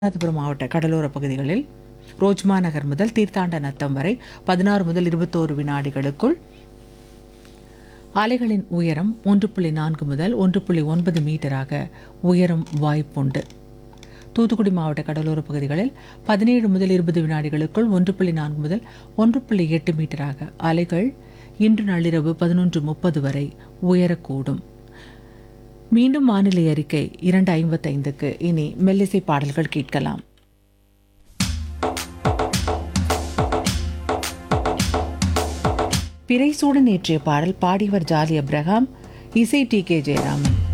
ராமநாதபுரம் மாவட்ட கடலோர பகுதிகளில் ரோஜ்மா நகர் முதல் தீர்த்தாண்ட நத்தம் வரை பதினாறு முதல் இருபத்தோரு வினாடிகளுக்குள் அலைகளின் உயரம் ஒன்று புள்ளி நான்கு முதல் ஒன்று புள்ளி ஒன்பது மீட்டராக உயரும் வாய்ப்புண்டு தூத்துக்குடி மாவட்ட கடலோர பகுதிகளில் பதினேழு முதல் இருபது வினாடிகளுக்குள் ஒன்று புள்ளி நான்கு முதல் ஒன்று புள்ளி எட்டு மீட்டராக அலைகள் இன்று நள்ளிரவு பதினொன்று முப்பது வரை உயரக்கூடும் மீண்டும் வானிலை அறிக்கை இரண்டு ஐம்பத்தைந்துக்கு இனி மெல்லிசை பாடல்கள் கேட்கலாம் பிறைசூடன் ஏற்றிய பாடல் பாடியவர் ஜாலி அப்ரஹாம் இசை டி கே ஜெயராமன்